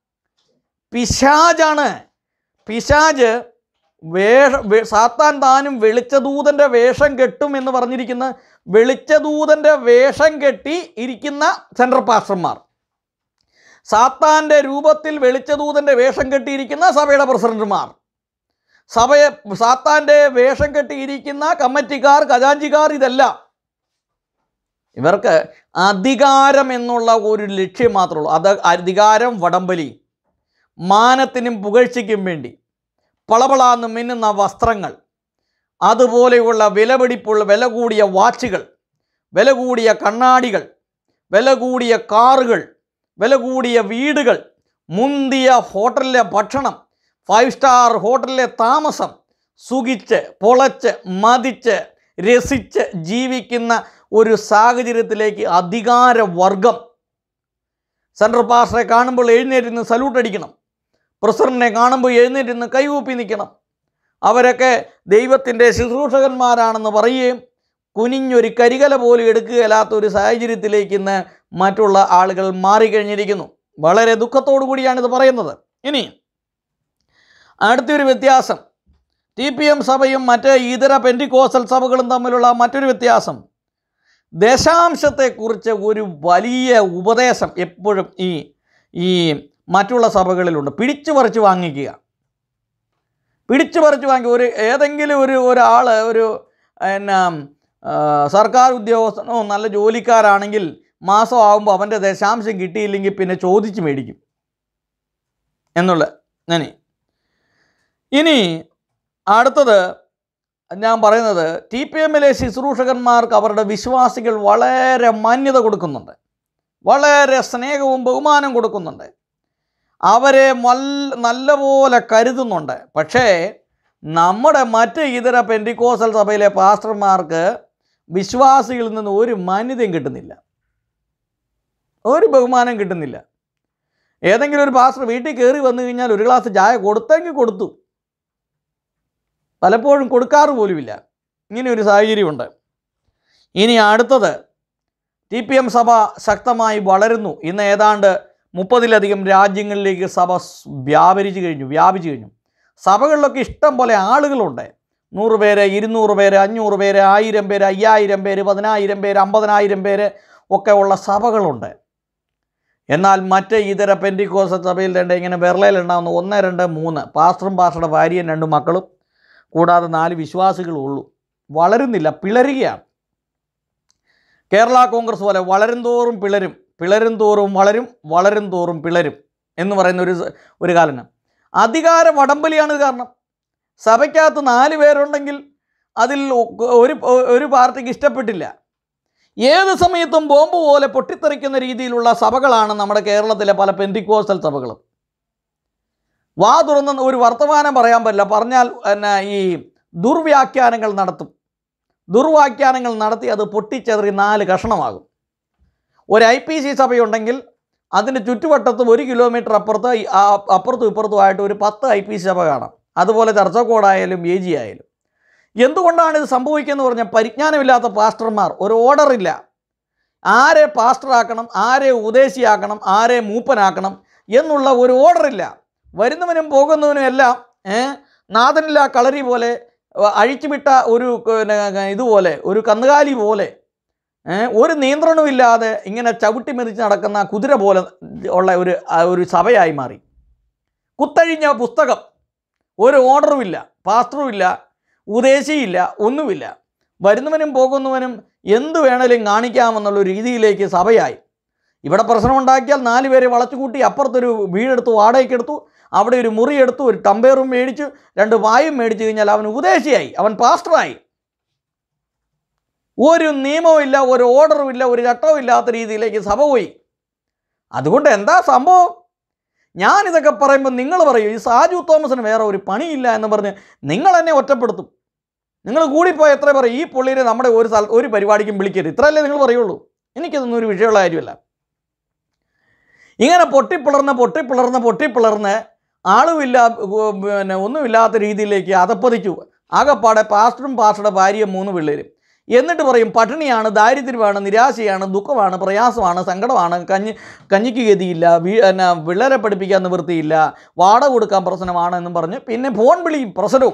പിശാജാണ് പിശാജ് വേഷ വേ- സാത്താൻ താനും വെളിച്ചദൂതൻ്റെ വേഷം കെട്ടും എന്ന് പറഞ്ഞിരിക്കുന്ന വെളിച്ചദൂതൻ്റെ വേഷം കെട്ടി ഇരിക്കുന്ന സെൻട്രൽ പാസ്റ്റർമാർ സാത്താൻ്റെ രൂപത്തിൽ വെളിച്ചദൂതൻ്റെ വേഷം കെട്ടിയിരിക്കുന്ന സഭയുടെ പ്രസിഡന്റുമാർ സഭയെ സാത്താൻ്റെ വേഷം കെട്ടിയിരിക്കുന്ന കമ്മിറ്റിക്കാർ ഖജാഞ്ചിക്കാർ ഇതെല്ലാം ഇവർക്ക് അധികാരം എന്നുള്ള ഒരു ലക്ഷ്യം മാത്രമേ ഉള്ളൂ അത് അധികാരം വടംവലി മാനത്തിനും പുകഴ്ചയ്ക്കും വേണ്ടി പളപളാന്ന് മിന്നുന്ന വസ്ത്രങ്ങൾ അതുപോലെയുള്ള വിലപിടിപ്പുള്ള വില കൂടിയ വാച്ചുകൾ വില കൂടിയ കണ്ണാടികൾ വില കൂടിയ കാറുകൾ വില കൂടിയ വീടുകൾ മുന്തിയ ഹോട്ടലിലെ ഭക്ഷണം ഫൈവ് സ്റ്റാർ ഹോട്ടലിലെ താമസം സുഖിച്ച് പൊളച്ച് മതിച്ച് രസിച്ച് ജീവിക്കുന്ന ഒരു സാഹചര്യത്തിലേക്ക് അധികാരവർഗം സെൻട്രൽ പാസ്റ്ററെ കാണുമ്പോൾ എഴുന്നേറ്റ് നിന്ന് സല്യൂട്ട് അടിക്കണം പ്രസിഡന്റിനെ കാണുമ്പോൾ എഴുന്നേറ്റ് നിന്ന് കൈകൂപ്പി നിൽക്കണം അവരൊക്കെ ദൈവത്തിൻ്റെ ശുശ്രൂഷകന്മാരാണെന്ന് പറയുകയും കുനിഞ്ഞൊരു കരികല പോലും എടുക്കുകയില്ലാത്ത ഒരു സാഹചര്യത്തിലേക്ക് ഇന്ന് മറ്റുള്ള ആളുകൾ മാറിക്കഴിഞ്ഞിരിക്കുന്നു വളരെ ദുഃഖത്തോടു കൂടിയാണ് ഇത് പറയുന്നത് ഇനി അടുത്തൊരു വ്യത്യാസം ടി പി എം സഭയും മറ്റ് ഇതര പെൻറ്റിക്കോസൽ സഭകളും തമ്മിലുള്ള മറ്റൊരു വ്യത്യാസം ദശാംശത്തെക്കുറിച്ച് ഒരു വലിയ ഉപദേശം എപ്പോഴും ഈ ഈ മറ്റുള്ള സഭകളിലുണ്ട് പിടിച്ചു പറിച്ച് വാങ്ങിക്കുക പിടിച്ചു പറിച്ച് വാങ്ങി ഒരു ഏതെങ്കിലും ഒരു ഒരാൾ ഒരു എന്നാ ആ, സർക്കാർ ഉദ്യോഗസ്ഥനോ നല്ല ജോലിക്കാരാണെങ്കിൽ മാസം ആകുമ്പോൾ അവൻ്റെ ദശാംശം കിട്ടിയില്ലെങ്കിൽ പിന്നെ ചോദിച്ച് മേടിക്കും എന്നുള്ള ഞാനേ ഇനി അടുത്തത് ഞാൻ പറയുന്നത് ടി പി എമ്മിലെ ശുശ്രൂഷകന്മാർക്ക് അവരുടെ വിശ്വാസികൾ വളരെ മാന്യത കൊടുക്കുന്നുണ്ട് വളരെ സ്നേഹവും ബഹുമാനം കൊടുക്കുന്നുണ്ട് അവരെ മൽ- നല്ലപോലെ കരുതുന്നുണ്ട് പക്ഷേ നമ്മുടെ മറ്റ് ഇതര പെൻറ്റിക്കോസൽ സഭയിലെ പാസ്റ്റർമാർക്ക് വിശ്വാസികളിൽ നിന്ന് ഒരു മാന്യതയും കിട്ടുന്നില്ല ഒരു ബഹുമാനം കിട്ടുന്നില്ല ഏതെങ്കിലും ഒരു പാസ്റ്റർ വീട്ടിൽ കയറി വന്നു കഴിഞ്ഞാൽ ഒരു ഗ്ലാസ് ചായ കൊടുത്തെങ്കിൽ കൊടുത്തു പലപ്പോഴും കൊടുക്കാറ് പോലുമില്ല ഇങ്ങനെ ഒരു സാഹചര്യമുണ്ട് ഇനി അടുത്തത് ടി പി എം സഭ ശക്തമായി വളരുന്നു ഇന്ന് ഏതാണ്ട് മുപ്പതിലധികം രാജ്യങ്ങളിലേക്ക് സഭ സ് വ്യാപരിച്ചു കഴിഞ്ഞു വ്യാപിച്ചു കഴിഞ്ഞു സഭകളിലൊക്കെ ഇഷ്ടം പോലെ ആളുകളുണ്ട് നൂറ് പേര് ഇരുന്നൂറ് പേര് അഞ്ഞൂറ് പേര് ആയിരം പേര് അയ്യായിരം പേര് പതിനായിരം പേര് അമ്പതിനായിരം പേര് ഒക്കെ ഉള്ള സഭകളുണ്ട് എന്നാൽ മറ്റ് ഇതര പെൻറ്റിക്കോസ സഭയിൽ രണ്ട് ഇങ്ങനെ വിരളയിലുണ്ടാകുന്ന ഒന്ന് രണ്ട് മൂന്ന് പാസ്റ്ററും പാസ്റ്ററുടെ ഭാര്യയും രണ്ട് മക്കളും കൂടാതെ നാല് വിശ്വാസികളും ഉള്ളൂ വളരുന്നില്ല പിളരുകയാണ് കേരള കോൺഗ്രസ് പോലെ വളരും തോറും പിളരും പിളരും തോറും വളരും വളരും തോറും പിളരും എന്ന് പറയുന്ന ഒരു സ- ഒരു കാലനം അധികാര വടംവലിയാണ് ഇത് കാരണം സഭയ്ക്കകത്ത് നാല് പേരുണ്ടെങ്കിൽ അതിൽ ഒരു ഒരു പാർട്ടിക്ക് ഇഷ്ടപ്പെട്ടില്ല ഏത് സമയത്തും ബോംബ് പോലെ പൊട്ടിത്തെറിക്കുന്ന രീതിയിലുള്ള സഭകളാണ് നമ്മുടെ കേരളത്തിലെ പല പെന്തിക്കോസ്റ്റൽ സഭകളും വാ തുറന്ന് ഒരു വർത്തമാനം പറയാൻ പറ്റില്ല പറഞ്ഞാൽ പിന്നെ ഈ ദുർവ്യാഖ്യാനങ്ങൾ നടത്തും ദുർവാഖ്യാനങ്ങൾ നടത്തി അത് പൊട്ടിച്ചെതറി നാല് കഷണമാകും ഒരു ഐ പി സി സഭയുണ്ടെങ്കിൽ അതിൻ്റെ ചുറ്റുവട്ടത്തും ഒരു കിലോമീറ്റർ അപ്പുറത്ത് ഈ ആ- അപ്പുറത്തും ഇപ്പുറത്തുമായിട്ട് ഒരു പത്ത് ഐ പി സി സഭ കാണാം അതുപോലെ ചർച്ചക്കോടായാലും എ ജി ആയാലും എന്തുകൊണ്ടാണ് ഇത് സംഭവിക്കുന്നത് പറഞ്ഞാൽ പരിജ്ഞാനമില്ലാത്ത പാസ്റ്റർമാർ ഒരു ഓർഡറില്ല ആരെ പാസ്റ്ററാക്കണം ആരെ ഉപദേശിയാക്കണം ആരെ മൂപ്പനാക്കണം എന്നുള്ള ഒരു ഓർഡറില്ല വരുന്നവനും പോകുന്നവനും എല്ലാം ഏ, നാഥനില്ല കളരി പോലെ അഹ് അഴിച്ചുവിട്ട ഒരു പിന്നെ ഇതുപോലെ ഒരു കന്നുകാലി പോലെ ഏ, ഒരു നിയന്ത്രണമില്ലാതെ ഇങ്ങനെ ചവിട്ടി മെതിച്ച് നടക്കുന്ന കുതിര പോലെ ഉള്ള ഒരു ആ, ഒരു സഭയായി മാറി കുത്തഴിഞ്ഞ പുസ്തകം ഒരു ഓർഡറുമില്ല പാസ്റ്ററും ഇല്ല ഉപദേശിയില്ല ഒന്നുമില്ല വരുന്നവനും പോകുന്നവനും എന്ത് വേണേലും കാണിക്കാമെന്നുള്ള ഒരു രീതിയിലേക്ക് സഭയായി ഇവിടെ പ്രശ്നമുണ്ടാക്കിയാൽ നാല് പേരെ വളച്ചുകൂട്ടി അപ്പുറത്തൊരു വീടെടുത്തു വാടകയ്ക്കെടുത്തു അവിടെ ഒരു മുറി എടുത്തു ഒരു ടമ്പേറും മേടിച്ചു രണ്ട് വായും മേടിച്ചു കഴിഞ്ഞാൽ അവൻ ഉപദേശിയായി അവൻ പാസ്റ്ററായി ഒരു നിയമവും ഇല്ല ഒരു ഓർഡറും ഇല്ല ഒരു ചട്ടവും ഇല്ലാത്ത രീതിയിലേക്ക് സഭ പോയി അതുകൊണ്ട് എന്താ സംഭവം ഞാനിതൊക്കെ പറയുമ്പോൾ നിങ്ങൾ പറയും ഈ സാജു തോമസിന് വേറെ ഒരു പണിയില്ല എന്ന് പറഞ്ഞ് നിങ്ങൾ എന്നെ ഒറ്റപ്പെടുത്തും നിങ്ങൾ കൂടിപ്പോയി എത്ര പറയും ഈ പുള്ളിനെ നമ്മുടെ ഒരു സ്ഥല ഒരു പരിപാടിക്കും വിളിക്കരുത് ഇത്രയല്ലേ നിങ്ങൾ പറയുള്ളൂ എനിക്കിതൊന്നും ഒരു വിഷയമുള്ള കാര്യമല്ല ഇങ്ങനെ പൊട്ടിപ്പിളർന്ന് പൊട്ടിപ്പിളർന്ന് പൊട്ടിപ്പിളർന്ന് ആളുമില്ല ഉ- പിന്നെ ഒന്നുമില്ലാത്ത രീതിയിലേക്ക് അതപ്പതിച്ചു ആകപ്പാടെ പാസ്റ്ററും പാസ്റ്ററുടെ ഭാര്യയും മൂന്ന് പിള്ളേരും എന്നിട്ട് പറയും പട്ടിണിയാണ് ദാരിദ്ര്യമാണ് നിരാശയാണ് ദുഃഖമാണ് പ്രയാസമാണ് സങ്കടമാണ് കഞ്ഞി കഞ്ഞിക്ക് ഗതിയില്ല വീ എന്നാ പിള്ളേരെ പഠിപ്പിക്കാൻ നിവൃത്തിയില്ല വാടക കൊടുക്കാൻ പ്രശ്നമാണ് എന്നും പറഞ്ഞ് പിന്നെ ഫോൺ വിളിയും പ്രശ്നവും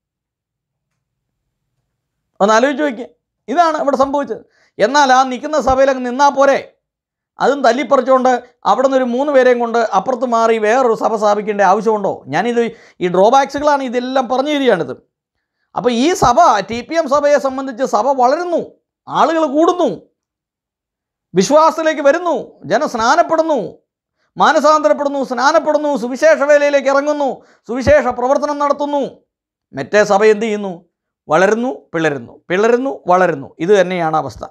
ഒന്ന് ആലോചിച്ച് നോക്കിയേ ഇതാണ് ഇവിടെ സംഭവിച്ചത് എന്നാൽ ആ നിൽക്കുന്ന സഭയിലങ്ങ് നിന്നാൽ പോരെ അതും തല്ലിപ്പറിച്ചുകൊണ്ട് അവിടെ നിന്ന് ഒരു മൂന്ന് പേരെയും കൊണ്ട് അപ്പുറത്ത് മാറി വേറൊരു സഭ സ്ഥാപിക്കേണ്ട ആവശ്യമുണ്ടോ ഞാനിത് ഈ ഡ്രോബാക്സുകളാണ് ഇതെല്ലാം പറഞ്ഞു തരികയാണിത് അപ്പോൾ ഈ സഭ ടി പി എം സഭയെ സംബന്ധിച്ച് സഭ വളരുന്നു ആളുകൾ കൂടുന്നു വിശ്വാസത്തിലേക്ക് വരുന്നു ജനം സ്നാനപ്പെടുന്നു മാനസാന്തരപ്പെടുന്നു സ്നാനപ്പെടുന്നു സുവിശേഷ വേലയിലേക്ക് ഇറങ്ങുന്നു സുവിശേഷ പ്രവർത്തനം നടത്തുന്നു മറ്റേ സഭ എന്ത് ചെയ്യുന്നു വളരുന്നു പിളരുന്നു പിളരുന്നു വളരുന്നു ഇത് തന്നെയാണ് അവസ്ഥ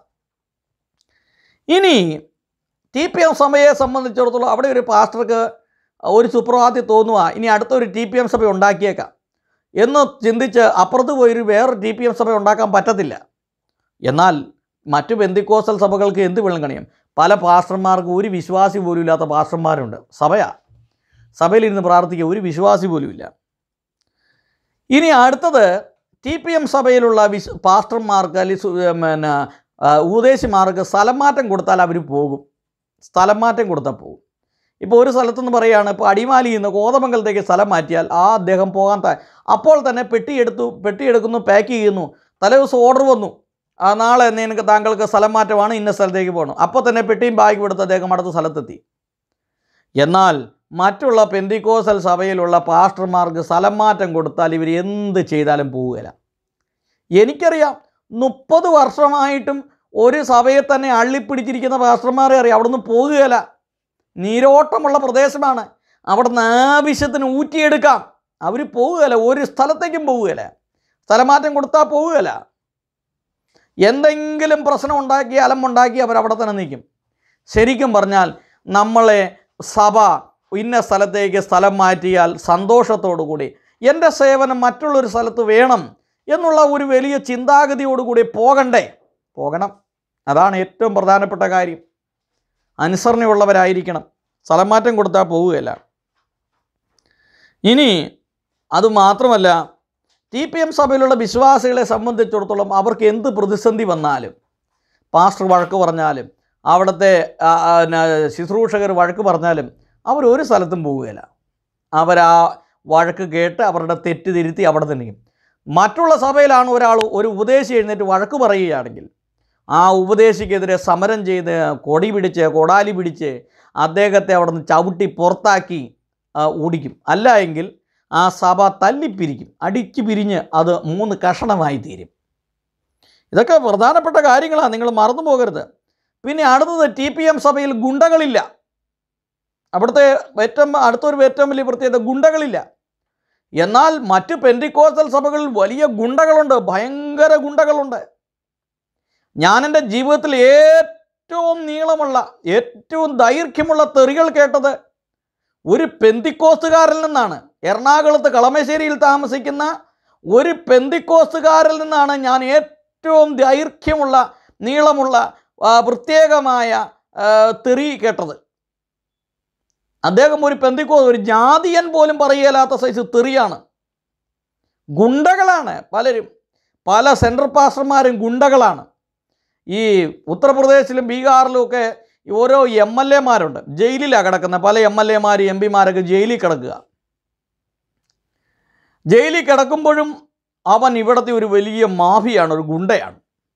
ഇനി ടി പി എം സഭയെ സംബന്ധിച്ചിടത്തോളം അവിടെ ഒരു പാസ്റ്റർക്ക് ഒരു സുപ്രഭാതത്തിൽ തോന്നുക ഇനി അടുത്തൊരു ടി പി എം സഭ ഉണ്ടാക്കിയേക്കാം എന്ന് ചിന്തിച്ച് അപ്പുറത്ത് പോയൊരു വേറൊരു ടി പി എം സഭ ഉണ്ടാക്കാൻ പറ്റത്തില്ല എന്നാൽ മറ്റു ബന്ധിക്കോസൽ സഭകൾക്ക് എന്ത് വെള്ളം കണിയും പല പാസ്റ്റർമാർക്ക് ഒരു വിശ്വാസി പോലും ഇല്ലാത്ത പാസ്റ്റർമാരുണ്ട് സഭയാ സഭയിലിരുന്ന് പ്രാർത്ഥിക്കുക ഒരു വിശ്വാസി പോലും ഇല്ല ഇനി അടുത്തത് ടി പി എം സഭയിലുള്ള വിശ് പാസ്റ്റർമാർക്ക് അല്ലെങ്കിൽ സു- പിന്നെ ആ, ഉപദേശിമാർക്ക് സ്ഥലം മാറ്റം കൊടുത്താൽ അവർ പോകും സ്ഥലം മാറ്റം കൊടുത്താൽ പോകും ഇപ്പോൾ ഒരു സ്ഥലത്തുനിന്ന് പറയുകയാണ് ഇപ്പോൾ അടിമാലിയിൽ നിന്ന് കോതമംഗലത്തേക്ക് സ്ഥലം മാറ്റിയാൽ ആ അദ്ദേഹം പോകാൻ ത അപ്പോൾ തന്നെ പെട്ടി എടുത്തു പെട്ടി എടുക്കുന്നു പാക്ക് ചെയ്യുന്നു തലേദിവസം ഓർഡർ വന്നു ആ നാളെ നിനക്ക് താങ്കൾക്ക് സ്ഥലം മാറ്റമാണ് ഇന്ന സ്ഥലത്തേക്ക് പോകണം അപ്പോൾ തന്നെ പെട്ടിയും ബാഗും എടുത്ത് അദ്ദേഹം അടുത്ത സ്ഥലത്തെത്തി എന്നാൽ മറ്റുള്ള പെന്തിക്കോസൽ സഭയിലുള്ള പാസ്റ്റർമാർക്ക് സ്ഥലം മാറ്റം കൊടുത്താൽ ഇവർ എന്ത് ചെയ്താലും പോവുകയില്ല എനിക്കറിയാം മുപ്പത് വർഷമായിട്ടും ഒരു സഭയെ തന്നെ അള്ളിപ്പിടിച്ചിരിക്കുന്ന പാസ്റ്റർമാരെ അറിയാം അവിടുന്ന് പോകുകയില്ല നീരോട്ടമുള്ള പ്രദേശമാണ് അവിടുന്ന് ആവശ്യത്തിന് ഊറ്റിയെടുക്കാം അവർ പോവുകയില്ല ഒരു സ്ഥലത്തേക്കും പോവുകയില്ല സ്ഥലമാറ്റം കൊടുത്താൽ പോവുകയില്ല എന്തെങ്കിലും പ്രശ്നം ഉണ്ടാക്കി അലമ്പുണ്ടാക്കി അവർ അവിടെ തന്നെ നിൽക്കും ശരിക്കും പറഞ്ഞാൽ നമ്മളെ സഭ ഇന്ന സ്ഥലത്തേക്ക് സ്ഥലം മാറ്റിയാൽ സന്തോഷത്തോടു കൂടി എൻ്റെ സേവനം മറ്റുള്ളൊരു സ്ഥലത്ത് വേണം എന്നുള്ള ഒരു വലിയ ചിന്താഗതിയോടുകൂടി പോകണ്ടേ പോകണം അതാണ് ഏറ്റവും പ്രധാനപ്പെട്ട കാര്യം അനുസരണയുള്ളവരായിരിക്കണം സ്ഥലം മാറ്റം കൊടുത്താൽ പോവുകയില്ല ഇനി അതുമാത്രമല്ല ടി പി എം സഭയിലുള്ള വിശ്വാസികളെ സംബന്ധിച്ചിടത്തോളം അവർക്ക് എന്ത് പ്രതിസന്ധി വന്നാലും പാസ്റ്റർ വഴക്ക് പറഞ്ഞാലും അവിടുത്തെ ആ, ആ, ന- ശുശ്രൂഷകർ വഴക്ക് പറഞ്ഞാലും അവർ ഒരു സ്ഥലത്തും പോവുകയില്ല അവരാ വഴക്ക് കേട്ട് അവരുടെ തെറ്റ് തിരുത്തി അവിടെ തന്നെ ഇരിക്കും. മറ്റുള്ള സഭയിലാണ് ഒരാൾ ഒരു ഉപദേശി എഴുന്നേറ്റ് വഴക്ക് പറയുകയാണെങ്കിൽ ആ ഉപദേശിക്കെതിരെ സമരം ചെയ്ത് കൊടി പിടിച്ച് കൊടാലി പിടിച്ച് അദ്ദേഹത്തെ അവിടെ നിന്ന് ചവിട്ടി പുറത്താക്കി ആ, ഓടിക്കും അല്ല എങ്കിൽ ആ സഭ തല്ലിപ്പിരിക്കും അടിച്ചു പിരിഞ്ഞ് അത് മൂന്ന് കഷണമായി തീരും ഇതൊക്കെ പ്രധാനപ്പെട്ട കാര്യങ്ങളാണ് നിങ്ങൾ മറന്നു പോകരുത് പിന്നെ അടുത്തത് ടി പി എം സഭയിൽ ഗുണ്ടകളില്ല അവിടുത്തെ ഏറ്റവും അടുത്തൊരു ഏറ്റവും വലിയ പ്രത്യേകത ഗുണ്ടകളില്ല എന്നാൽ മറ്റ് പെൻറ്റിക്കോസ്റ്റൽ സഭകളിൽ വലിയ ഗുണ്ടകളുണ്ട് ഭയങ്കര ഗുണ്ടകളുണ്ട് ഞാൻ എൻ്റെ ജീവിതത്തിൽ ഏറ്റവും നീളമുള്ള ഏറ്റവും ദൈർഘ്യമുള്ള തെറികൾ കേട്ടത് ഒരു പെന്തിക്കോസ്തുകാരിൽ നിന്നാണ് എറണാകുളത്ത് കളമശ്ശേരിയിൽ താമസിക്കുന്ന ഒരു പെന്തിക്കോസ്തുകാരിൽ നിന്നാണ് ഞാൻ ഏറ്റവും ദൈർഘ്യമുള്ള നീളമുള്ള ആ, പ്രത്യേകമായ ആ, തെറി കേട്ടത് അദ്ദേഹം ഒരു പെന്തിക്കോ ഒരു ജാതിയൻ പോലും പറയലാത്ത സൈസ് തെറിയാണ് ഗുണ്ടകളാണ് പലരും പല സെൻട്രൽ പാസ്റ്റർമാരും ഗുണ്ടകളാണ് ഈ ഉത്തർപ്രദേശിലും ബീഹാറിലും ഒക്കെ ഓരോ എം എൽ എമാരുണ്ട് ജയിലിലാണ് കിടക്കുന്ന പല എം എൽ എമാർ എം പിമാരൊക്കെ ജയിലിൽ കിടക്കുക ജയിലിൽ കിടക്കുമ്പോഴും അവൻ ഇവിടുത്തെ ഒരു വലിയ മാഫിയാണ് ഒരു ഗുണ്ടയാണ്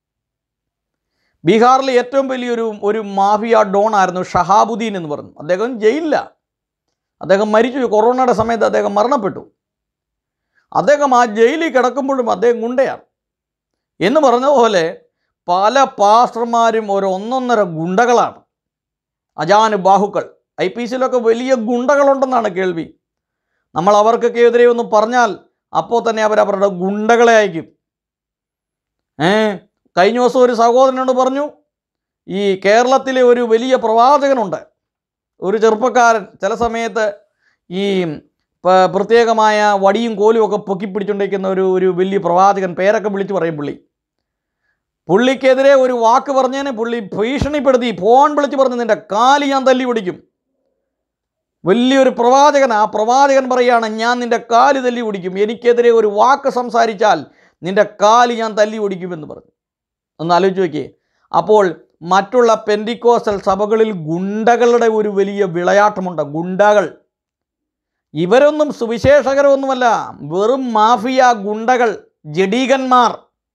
ബീഹാറിലെ ഏറ്റവും വലിയൊരു ഒരു മാഫിയ ഡോൺ ആയിരുന്നു ഷഹാബുദ്ദീൻ എന്ന് പറഞ്ഞു അദ്ദേഹം ജയിലിലാണ് അദ്ദേഹം മരിച്ചു കൊറോണയുടെ സമയത്ത് അദ്ദേഹം മരണപ്പെട്ടു അദ്ദേഹം ആ ജയിലിൽ കിടക്കുമ്പോഴും അദ്ദേഹം ഗുണ്ടയാണ് എന്ന് പറഞ്ഞ പോലെ പല പാസ്റ്റർമാരും ഒരു ഒന്നൊന്നര ഗുണ്ടകളാണ് അജാന് ബാഹുക്കൾ ഐ പി സിയിലൊക്കെ വലിയ ഗുണ്ടകളുണ്ടെന്നാണ് കേൾവി നമ്മൾ അവർക്കൊക്കെ എതിരെ ഒന്ന് പറഞ്ഞാൽ അപ്പോൾ തന്നെ അവർ അവരുടെ ഗുണ്ടകളെ അയക്കും ഏ കഴിഞ്ഞ ദിവസം ഒരു സഹോദരനോട് പറഞ്ഞു ഈ കേരളത്തിലെ ഒരു വലിയ പ്രവാചകനുണ്ട് ഒരു ചെറുപ്പക്കാരൻ ചില സമയത്ത് ഈ പ- പ്രത്യേകമായ വടിയും കോലും ഒക്കെ പൊക്കി പിടിച്ചുകൊണ്ടിരിക്കുന്ന ഒരു ഒരു വലിയ പ്രവാചകൻ പേരൊക്കെ വിളിച്ച് പറയും പുള്ളി പുള്ളിക്കെതിരെ ഒരു വാക്ക് പറഞ്ഞതിന് പുള്ളി ഭീഷണിപ്പെടുത്തി ഫോൺ വിളിച്ച് പറഞ്ഞു നിന്റെ കാല് ഞാൻ തല്ലി പിടിക്കും വലിയൊരു പ്രവാചകൻ ആ പ്രവാചകൻ പറയാണ് ഞാൻ നിന്റെ കാല് തല്ലി പിടിക്കും എനിക്കെതിരെ ഒരു വാക്ക് സംസാരിച്ചാൽ നിന്റെ കാല് ഞാൻ തല്ലി പിടിക്കുമെന്ന് പറഞ്ഞു ഒന്ന് ആലോചിച്ച് നോക്കിയേ അപ്പോൾ മറ്റുള്ള പെൻഡിക്കോസ്റ്റൽ സഭകളിൽ ഗുണ്ടകളുടെ ഒരു വലിയ വിളയാട്ടമുണ്ട് ഗുണ്ടകൾ ഇവരൊന്നും സുവിശേഷകരൊന്നുമല്ല വെറും മാഫിയ ഗുണ്ടകൾ ജഡീകന്മാർ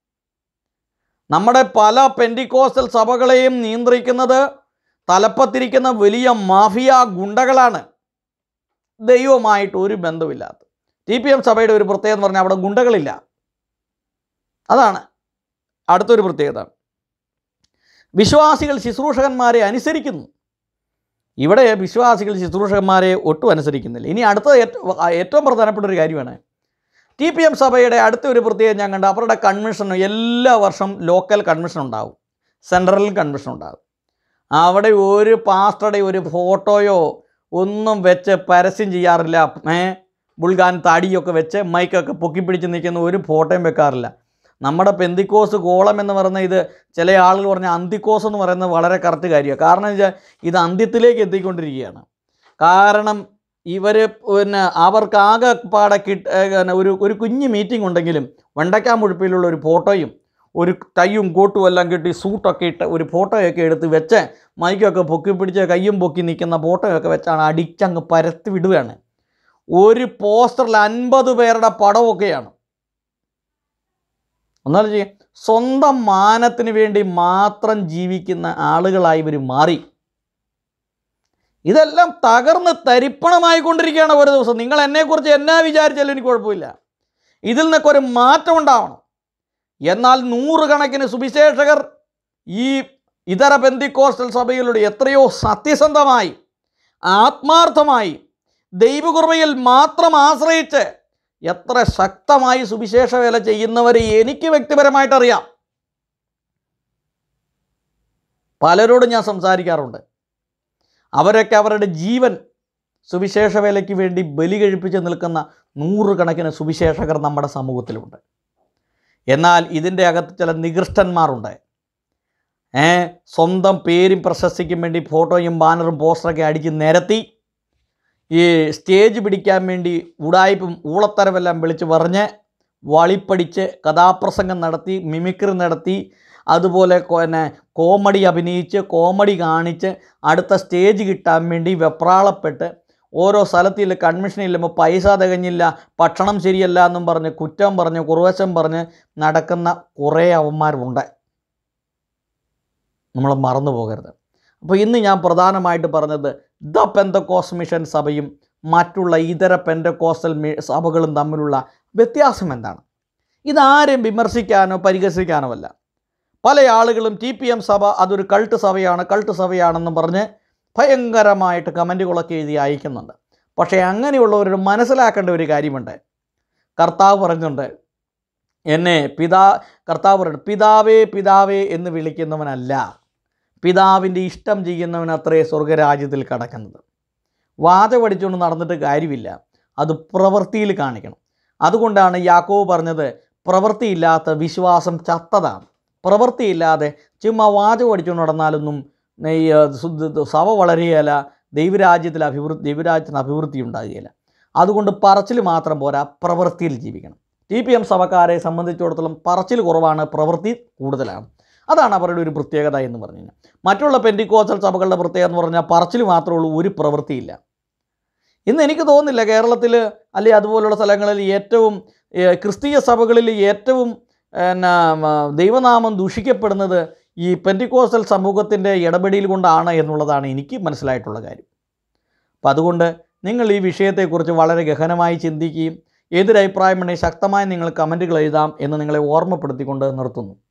നമ്മുടെ പല പെൻഡിക്കോസ്റ്റൽ സഭകളെയും നിയന്ത്രിക്കുന്നത് തലപ്പത്തിരിക്കുന്ന വലിയ മാഫിയ ഗുണ്ടകളാണ് ദൈവമായിട്ട് ഒരു ബന്ധമില്ലാത്ത ടി പി എം സഭയുടെ ഒരു പ്രത്യേകത എന്ന് പറഞ്ഞാൽ അവിടെ ഗുണ്ടകളില്ല അതാണ് അടുത്തൊരു പ്രത്യേകത വിശ്വാസികൾ ശുശ്രൂഷകന്മാരെ അനുസരിക്കുന്നു ഇവിടെ വിശ്വാസികൾ ശുശ്രൂഷകന്മാരെ ഒട്ടും അനുസരിക്കുന്നില്ല ഇനി അടുത്ത ഏറ്റവും ഏറ്റവും പ്രധാനപ്പെട്ട ഒരു കാര്യമാണ് ടി പി എം സഭയുടെ അടുത്ത ഒരു പ്രത്യേകത ഞാൻ കണ്ട അവരുടെ കൺവെൻഷൻ എല്ലാ വർഷം ലോക്കൽ കൺവെൻഷൻ ഉണ്ടാവും സെൻട്രൽ കൺവെൻഷൻ ഉണ്ടാകും അവിടെ ഒരു പാസ്റ്ററുടെ ഒരു ഫോട്ടോയോ ഒന്നും വെച്ച് പരസ്യം ചെയ്യാറില്ല ഏ ബുൾഗാൻ താടിയൊക്കെ വെച്ച് മൈക്കൊക്കെ പൊക്കിപ്പിടിച്ച് നിൽക്കുന്ന ഒരു ഫോട്ടോയും വെക്കാറില്ല നമ്മുടെ പെന്തിക്കോസ് കോളം എന്ന് പറയുന്ന ഇത് ചില ആളുകൾ പറഞ്ഞ അന്തിക്കോസ് എന്ന് പറയുന്നത് വളരെ കറക്റ്റ് കാര്യമാണ് കാരണം വെച്ചാൽ ഇത് അന്ത്യത്തിലേക്ക് എത്തിക്കൊണ്ടിരിക്കുകയാണ് കാരണം ഇവർ പിന്നെ അവർക്ക് ആകെ പാടെ കിട്ട ഏ, പിന്നെ ഒരു ഒരു കുഞ്ഞ് മീറ്റിംഗ് ഉണ്ടെങ്കിലും വെണ്ടയ്ക്കാ മുഴുപ്പിലുള്ള ഒരു ഫോട്ടോയും ഒരു ടൈയും കോട്ടും എല്ലാം കെട്ടി സൂട്ടൊക്കെ ഇട്ട് ഒരു ഫോട്ടോയൊക്കെ എടുത്ത് വെച്ച് മൈക്കൊക്കെ പൊക്കി പിടിച്ച് കയ്യും പൊക്കി നിൽക്കുന്ന ഫോട്ടോയൊക്കെ വെച്ചാണ് അടിച്ചങ്ങ് പരത്തി വിടുകയാണ് ഒരു പോസ്റ്ററിൽ അൻപത് പേരുടെ പടമൊക്കെയാണ് ഒന്നാലും ചെയ്യും സ്വന്തം മാനത്തിന് വേണ്ടി മാത്രം ജീവിക്കുന്ന ആളുകളായി ഇവർ മാറി ഇതെല്ലാം തകർന്ന് തരിപ്പണമായിക്കൊണ്ടിരിക്കുകയാണ് ഓരോ ദിവസം നിങ്ങൾ എന്നെക്കുറിച്ച് എന്നാ വിചാരിച്ചാലും എനിക്ക് കുഴപ്പമില്ല ഇതിൽ നിന്നൊക്കെ ഒരു മാറ്റം ഉണ്ടാവണം എന്നാൽ നൂറുകണക്കിന് സുവിശേഷകർ ഈ ഇതര ബന്ധിക്കോസ്റ്റൽ സഭയിലൂടെ എത്രയോ സത്യസന്ധമായി ആത്മാർത്ഥമായി ദൈവകുർബയിൽ മാത്രം ആശ്രയിച്ച് എത്ര ശക്തമായി സുവിശേഷ വേല ചെയ്യുന്നവരെ എനിക്ക് വ്യക്തിപരമായിട്ട് അറിയാം പലരോടും ഞാൻ സംസാരിക്കാറുണ്ട് അവരൊക്കെ അവരുടെ ജീവൻ സുവിശേഷ വേലയ്ക്ക് വേണ്ടി ബലി കഴിപ്പിച്ച് നിൽക്കുന്ന നൂറുകണക്കിന് സുവിശേഷകർ നമ്മുടെ സമൂഹത്തിലുണ്ട് എന്നാൽ ഇതിൻ്റെ അകത്ത് ചില നികൃഷ്ടന്മാരുണ്ട് ഏ സ്വന്തം പേരും പ്രശസ്തിക്കും വേണ്ടി ഫോട്ടോയും ബാനറും പോസ്റ്ററൊക്കെ അടിച്ച് നിരത്തി ഈ സ്റ്റേജ് പിടിക്കാൻ വേണ്ടി ഉടായ്പും ഊളത്തരമെല്ലാം വിളിച്ച് പറഞ്ഞ് വളിപ്പടിച്ച് കഥാപ്രസംഗം നടത്തി മിമിക്രി നടത്തി അതുപോലെ കൊ- പിന്നെ കോമഡി അഭിനയിച്ച് കോമഡി കാണിച്ച് അടുത്ത സ്റ്റേജ് കിട്ടാൻ വേണ്ടി വെപ്രാളപ്പെട്ട് ഓരോ സ്ഥലത്തിൽ കൺവെൻഷൻ ഇല്ലുമ്പോൾ പൈസ തികഞ്ഞില്ല ഭക്ഷണം ശരിയല്ല എന്നും പറഞ്ഞ് കുറ്റം പറഞ്ഞ് കുറവശം പറഞ്ഞ് നടക്കുന്ന കുറേ അവന്മാരുണ്ട് നമ്മൾ മറന്നു പോകരുത് അപ്പോൾ ഇന്ന് ഞാൻ പ്രധാനമായിട്ട് പറഞ്ഞത് ദ പെന്തക്കോസ് മിഷൻ സഭയും മറ്റുള്ള ഇതര പെന്തക്കോസ്റ്റൽ മി- സഭകളും തമ്മിലുള്ള വ്യത്യാസം എന്താണ് ഇതാരും വിമർശിക്കാനോ പരിഹസിക്കാനോ അല്ല പല ആളുകളും ടി പി എം സഭ അതൊരു കൾട്ട് സഭയാണ് കൾട്ട് സഭയാണെന്നും പറഞ്ഞ് ഭയങ്കരമായിട്ട് കമൻറ്റുകളൊക്കെ എഴുതി അയക്കുന്നുണ്ട് പക്ഷേ അങ്ങനെയുള്ളവരോട് മനസ്സിലാക്കേണ്ട ഒരു കാര്യമുണ്ട് കർത്താവ് പറഞ്ഞുണ്ട് എന്നെ പിതാ കർത്താവ് പറയുന്നു പിതാവേ പിതാവേ എന്ന് വിളിക്കുന്നവനല്ല പിതാവിൻ്റെ ഇഷ്ടം ചെയ്യുന്നവൻ അത്രേ സ്വർഗരാജ്യത്തിൽ കടക്കുന്നത് വാച പഠിച്ചുകൊണ്ട് നടന്നിട്ട് കാര്യമില്ല അത് പ്രവൃത്തിയിൽ കാണിക്കണം അതുകൊണ്ടാണ് യാക്കോവ് പറഞ്ഞത് പ്രവൃത്തിയില്ലാത്ത വിശ്വാസം ചത്തതാണ് പ്രവൃത്തിയില്ലാതെ ചുമ്മാ വാച പഠിച്ചുകൊണ്ട് നടന്നാലൊന്നും ഈ ആ, ശുദ്ധ- സഭ വളരുകയില്ല ദൈവരാജ്യത്തിൽ അഭിവൃദ്ധി ദൈവരാജ്യത്തിന് അഭിവൃദ്ധി ഉണ്ടാകുകയില്ല അതുകൊണ്ട് പറച്ചിൽ മാത്രം പോരാ പ്രവൃത്തിയിൽ ജീവിക്കണം ടി പി എം സഭക്കാരെ സംബന്ധിച്ചിടത്തോളം പറച്ചിൽ കുറവാണ് പ്രവൃത്തി കൂടുതലാണ് അതാണ് അവരുടെ ഒരു പ്രത്യേകത എന്ന് പറഞ്ഞു കഴിഞ്ഞാൽ മറ്റുള്ള പെൻറ്റിക്കോച്ചൽ സഭകളുടെ പ്രത്യേകത എന്ന് പറഞ്ഞാൽ പറച്ചിൽ മാത്രമേ ഉള്ളൂ ഒരു പ്രവൃത്തിയില്ല ഇന്ന് എനിക്ക് തോന്നുന്നില്ല കേരളത്തിൽ അല്ലെങ്കിൽ അതുപോലുള്ള സ്ഥലങ്ങളിൽ ഏറ്റവും ഏഹ്, ക്രിസ്തീയ സഭകളിൽ ഏറ്റവും എന്നാ മ, ദൈവനാമം ദൂഷിക്കപ്പെടുന്നത് ഈ പെൻറ്റിക്കോസ്റ്റൽ സമൂഹത്തിൻ്റെ ഇടപെടൽ കൊണ്ടാണ് എന്നുള്ളതാണ് എനിക്ക് മനസ്സിലായിട്ടുള്ള കാര്യം അപ്പം അതുകൊണ്ട് നിങ്ങൾ ഈ വിഷയത്തെക്കുറിച്ച് വളരെ ഗഹനമായി ചിന്തിക്കുകയും ഏതൊരഭിപ്രായമുണ്ടെങ്കിൽ ശക്തമായി നിങ്ങൾ കമൻറ്റുകൾ എഴുതാം എന്ന് നിങ്ങളെ ഓർമ്മപ്പെടുത്തിക്കൊണ്ട് നിർത്തുന്നു